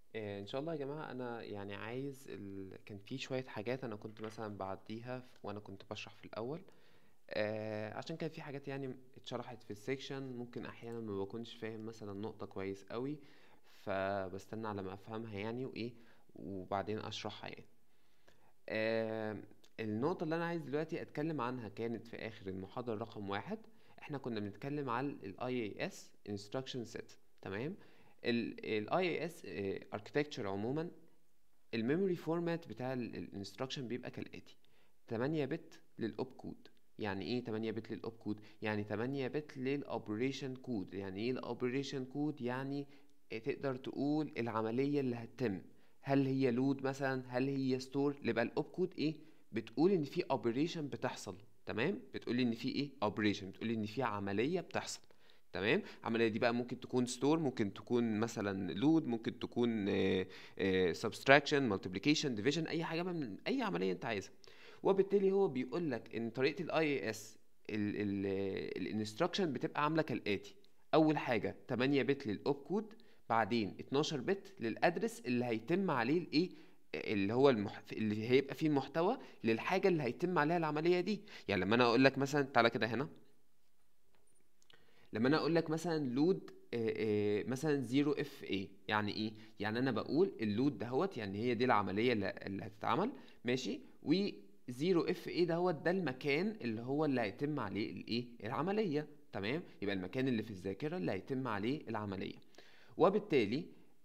آه، ان شاء الله يا جماعه انا يعني عايز ال... كان في شويه حاجات انا كنت مثلا بعديها ف- وانا كنت بشرح في الاول آه عشان كان في حاجات يعني اتشرحت في السيكشن ممكن احيانا ما بكونش فاهم مثلا نقطه كويس قوي فبستنى على ما افهمها يعني وايه وبعدين اشرحها يعني آه النقطه اللي انا عايز دلوقتي اتكلم عنها كانت في اخر المحاضره رقم واحد احنا كنا بنتكلم على الاي اي اس instruction set تمام الاي اي اس architecture عموما الميموري فورمات بتاع الانستراكشن بيبقى كالاتي 8 بت للاوب كود يعني ايه 8 بت للاوب كود يعني 8 بت للاوبريشن كود يعني ايه الاوبريشن كود يعني تقدر تقول العمليه اللي هتتم هل هي لود مثلا هل هي ستور يبقى الاوب كود ايه بتقول ان في اوبريشن بتحصل تمام بتقول ان في ايه اوبريشن بتقول ان في عمليه بتحصل تمام العمليه دي بقى ممكن تكون ستور ممكن تكون مثلا لود ممكن تكون سبستراكشن مالتيبليكيشن ديفيجن اي حاجه بقى من اي عمليه انت عايزها وبالتالي هو بيقول لك ان طريقه الاي اس الانستراكشن بتبقى عامله كالاتي اول حاجه 8 بت للاوب كود بعدين 12 بت للادرس اللي هيتم عليه الايه اللي هو المح... اللي هيبقى فيه المحتوى للحاجه اللي هيتم عليها العمليه دي يعني لما انا اقول لك مثلا تعالى كده هنا لما انا اقول لك مثلا لود مثلا 0 اف اي يعني ايه يعني انا بقول اللود دهوت يعني هي دي العمليه اللي اللي هتتعمل ماشي و 0 اف اي دهوت ده المكان اللي هو اللي هيتم عليه الايه العمليه تمام يبقى المكان اللي في الذاكره اللي هيتم عليه العمليه وبالتالي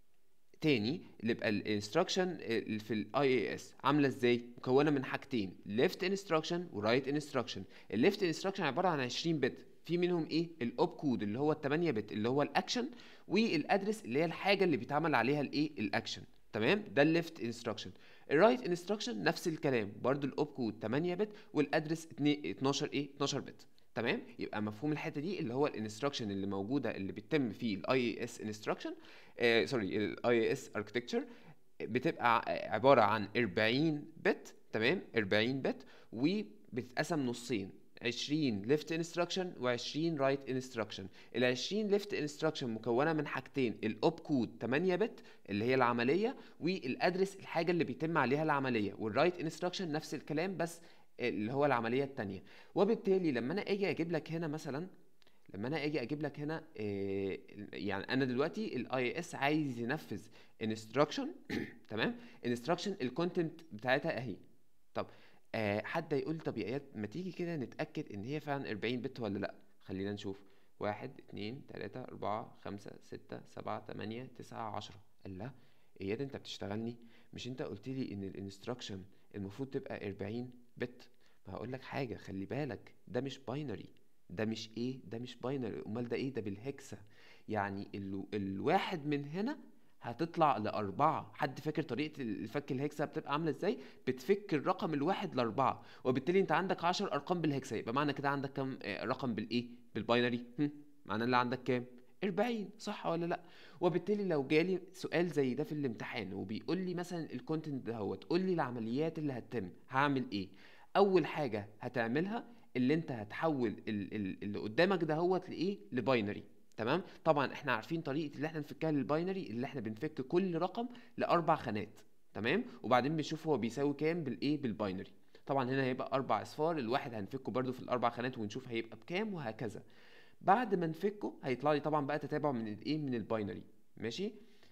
تاني اللي يبقى الانستراكشن في الاي اي اس عامله ازاي مكونه من حاجتين ليفت انستراكشن ورايت انستراكشن الليفت انستراكشن عباره عن 20 بت في منهم ايه الاوب كود اللي هو ال 8 بت اللي هو الاكشن والادرس اللي هي الحاجه اللي بيتعمل عليها الايه الاكشن تمام ده الليفت انستراكشن الرايت انستراكشن نفس الكلام برضو الاوب كود 8 بت والادرس 12 ايه 12 بت تمام يبقى مفهوم الحته دي اللي هو الانستراكشن اللي موجوده اللي بيتم فيه الاي اس انستراكشن سوري الاي اس اركتكتشر بتبقى عباره عن 40 بت تمام 40 بت وبتتقسم نصين 20 ليفت انستراكشن و20 رايت انستراكشن ال 20 ليفت انستراكشن مكونه من حاجتين الاوب كود 8 بت اللي هي العمليه والادرس الحاجه اللي بيتم عليها العمليه والرايت انستراكشن نفس الكلام بس اللي هو العمليه الثانيه وبالتالي لما انا اجي اجيب لك هنا مثلا لما انا اجي اجيب لك هنا إيه يعني انا دلوقتي الاي اس عايز ينفذ انستراكشن تمام انستراكشن الكونتنت بتاعتها اهي طب آه حد يقول طب يا اياد ما تيجي كده نتاكد ان هي فعلا 40 بت ولا لا خلينا نشوف واحد اتنين تلاتة أربعة خمسة ستة سبعة تمانية تسعة عشرة قال لا اياد انت بتشتغلني مش انت قلت لي ان الانستراكشن المفروض تبقى 40 بت ما هقول لك حاجة خلي بالك ده مش باينري ده مش ايه ده مش باينري امال ده ايه ده بالهكسة يعني ال... الواحد من هنا هتطلع لأربعة حد فاكر طريقة الفك الهكسة بتبقى عاملة ازاي بتفك الرقم الواحد لأربعة وبالتالي انت عندك عشر أرقام بالهكسة يبقى معنى كده عندك كام آه، رقم بالايه بالباينري هم؟ معنى اللي عندك كام 40 صح ولا لا وبالتالي لو جالي سؤال زي ده في الامتحان وبيقول لي مثلا الكونتنت دهوت قول لي العمليات اللي هتتم هعمل ايه اول حاجه هتعملها اللي انت هتحول ال- ال- اللي قدامك دهوت لايه لباينري تمام طبعا احنا عارفين طريقه اللي احنا نفكها للباينري اللي احنا بنفك كل رقم لاربع خانات تمام وبعدين بنشوف هو بيساوي كام بالايه بالباينري طبعا هنا هيبقى اربع اصفار الواحد هنفكه برضو في الاربع خانات ونشوف هيبقى بكام وهكذا بعد ما نفكه هيطلع لي طبعا بقى تتابع من الايه من الباينري ماشي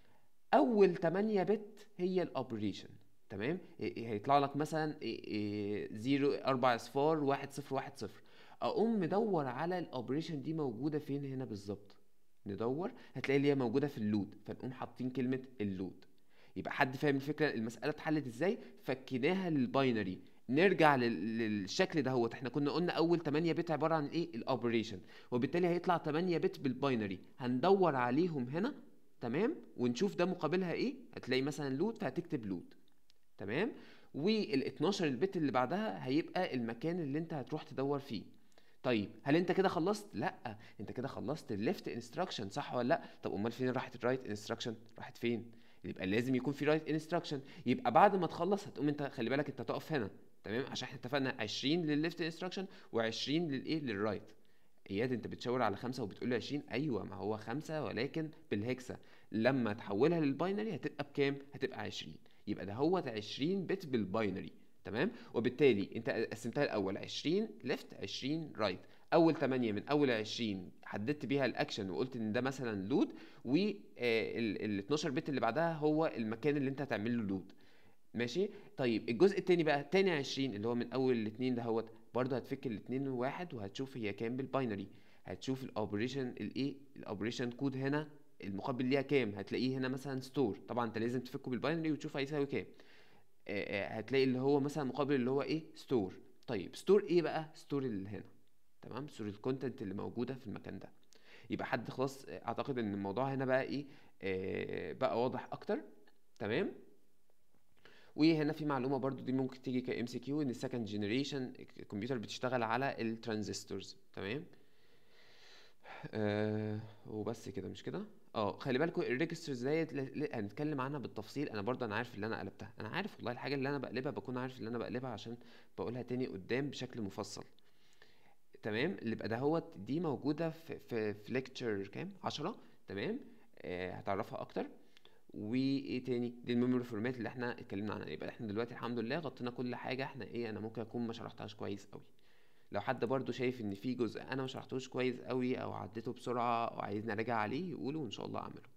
اول 8 بت هي الاوبريشن تمام إيه- إيه هيطلع لك مثلا 0 4 اصفار 1 0 1 0 اقوم مدور على الاوبريشن دي موجوده فين هنا بالظبط ندور هتلاقي اللي هي موجوده في اللود فنقوم حاطين كلمه اللود يبقى حد فاهم الفكره المساله اتحلت ازاي فكيناها للباينري نرجع لل- للشكل ده هو احنا كنا قلنا اول 8 بت عباره عن ايه الاوبريشن وبالتالي هيطلع 8 بت بالباينري هندور عليهم هنا تمام ونشوف ده مقابلها ايه هتلاقي مثلا لود فهتكتب لود تمام وال 12 البت اللي بعدها هيبقى المكان اللي انت هتروح تدور فيه طيب هل انت كده خلصت لا انت كده خلصت الليفت انستراكشن صح ولا لا طب امال فين راحت الرايت انستراكشن راحت فين يبقى لازم يكون في رايت انستراكشن يبقى بعد ما تخلص هتقوم انت خلي بالك انت تقف هنا تمام عشان احنا اتفقنا 20 للليفت انستراكشن و20 للايه للرايت اياد انت بتشاور على خمسة وبتقول لي 20 ايوه ما هو خمسة ولكن بالهكسة لما تحولها للباينري هتبقى بكام هتبقى 20 يبقى ده هو 20 بت بالباينري تمام وبالتالي انت قسمتها الاول 20 ليفت 20 رايت اول 8 من اول 20 حددت بيها الاكشن وقلت ان ده مثلا لود وال 12 بت اللي بعدها هو المكان اللي انت هتعمل له لود ماشي طيب الجزء التاني بقى تاني 20 اللي هو من اول الاثنين دهوت برضه هتفك الاثنين واحد وهتشوف هي كام بالباينري هتشوف الاوبريشن الايه الاوبريشن كود هنا المقابل ليها كام هتلاقيه هنا مثلا ستور طبعا انت لازم تفكه بالباينري وتشوف هيساوي كام آه، آه، هتلاقي اللي هو مثلا مقابل اللي هو ايه ستور طيب ستور ايه بقى ستور اللي هنا تمام ستور الكونتنت اللي موجوده في المكان ده يبقى حد خلاص آه، اعتقد ان الموضوع هنا بقى ايه آه، بقى واضح اكتر تمام وهنا في معلومه برضو دي ممكن تيجي كام سي كيو ان السكند جنريشن الكمبيوتر بتشتغل على الترانزستورز تمام آه وبس كده مش كده اه خلي بالكم الريجسترز ديت ل- ل- هنتكلم عنها بالتفصيل انا برضه انا عارف اللي انا قلبتها انا عارف والله الحاجه اللي انا بقلبها بكون عارف اللي انا بقلبها عشان بقولها تاني قدام بشكل مفصل تمام اللي بقى دهوت دي موجوده في في في ليكتشر كام 10 تمام آه هتعرفها اكتر وايه تاني دي الميموري فورمات اللي احنا اتكلمنا عنها يبقى احنا دلوقتي الحمد لله غطينا كل حاجه احنا ايه انا ممكن اكون ما شرحتهاش كويس قوي لو حد برضو شايف ان في جزء انا ما شرحتوش كويس قوي او عديته بسرعه او عايزني اراجع عليه يقوله وان شاء الله اعمله